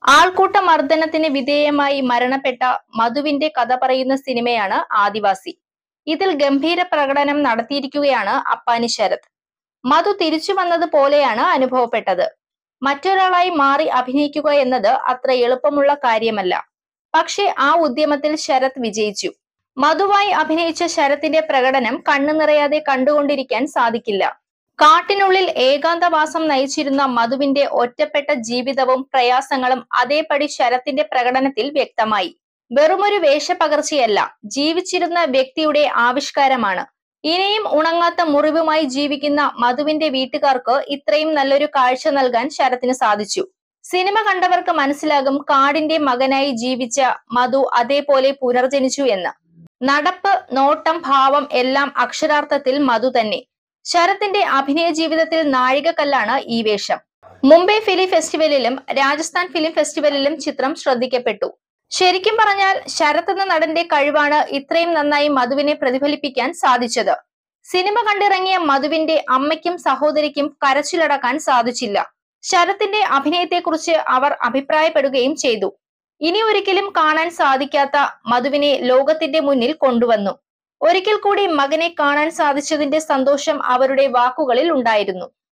ആൾക്കൂട്ട മർദ്ദനത്തിന് വിധേയമായി മരണപ്പെട്ട മധുവിന്റെ കഥ പറയുന്ന സിനിമയാണ് ആദിവാസി ഇതിൽ ഗംഭീര പ്രകടനം നടത്തിയിരിക്കുകയാണ് അപ്പാനി ശരത് മധു തിരിച്ചു വന്നത് പോലെയാണ് അനുഭവപ്പെട്ടത് മറ്റൊരാളായി മാറി അഭിനയിക്കുക എന്നത് അത്ര എളുപ്പമുള്ള കാര്യമല്ല പക്ഷേ ആ ഉദ്യമത്തിൽ ശരത് വിജയിച്ചു മധുവായി അഭിനയിച്ച ശരത്തിന്റെ പ്രകടനം കണ്ണു നിറയാതെ കണ്ടുകൊണ്ടിരിക്കാൻ സാധിക്കില്ല കാട്ടിനുള്ളിൽ ഏകാന്തവാസം നയിച്ചിരുന്ന മധുവിന്റെ ഒറ്റപ്പെട്ട ജീവിതവും പ്രയാസങ്ങളും അതേപടി ശരത്തിന്റെ പ്രകടനത്തിൽ വ്യക്തമായി വെറുമൊരു വേഷപകർച്ചയല്ല ജീവിച്ചിരുന്ന വ്യക്തിയുടെ ആവിഷ്കാരമാണ് ഇനിയും ഉണങ്ങാത്ത മുറിവുമായി ജീവിക്കുന്ന മധുവിന്റെ വീട്ടുകാർക്ക് ഇത്രയും നല്ലൊരു കാഴ്ച നൽകാൻ ശരത്തിന് സാധിച്ചു സിനിമ കണ്ടവർക്ക് മനസ്സിലാകും കാടിന്റെ മകനായി ജീവിച്ച മധു അതേപോലെ പുനർജനിച്ചു എന്ന് നടപ്പ് നോട്ടം ഭാവം എല്ലാം അക്ഷരാർത്ഥത്തിൽ മധു തന്നെ ശരത്തിന്റെ അഭിനയ ജീവിതത്തിൽ നാഴികക്കല്ലാണ് ഈ വേഷം മുംബൈ ഫിലിം ഫെസ്റ്റിവലിലും രാജസ്ഥാൻ ഫിലിം ഫെസ്റ്റിവലിലും ചിത്രം ശ്രദ്ധിക്കപ്പെട്ടു ശരിക്കും പറഞ്ഞാൽ ശരത് എന്ന നടന്റെ കഴിവാണ് ഇത്രയും നന്നായി മധുവിനെ പ്രതിഫലിപ്പിക്കാൻ സാധിച്ചത് സിനിമ കണ്ടിറങ്ങിയ മധുവിന്റെ അമ്മയ്ക്കും സഹോദരിക്കും കരച്ചിലടക്കാൻ സാധിച്ചില്ല ശരത്തിന്റെ അഭിനയത്തെക്കുറിച്ച് അവർ അഭിപ്രായപ്പെടുകയും ചെയ്തു ഇനി ഒരിക്കലും കാണാൻ സാധിക്കാത്ത മധുവിനെ ലോകത്തിന്റെ മുന്നിൽ കൊണ്ടുവന്നു ഒരിക്കൽ കൂടി മകനെ കാണാൻ സാധിച്ചതിന്റെ സന്തോഷം അവരുടെ വാക്കുകളിൽ ഉണ്ടായിരുന്നു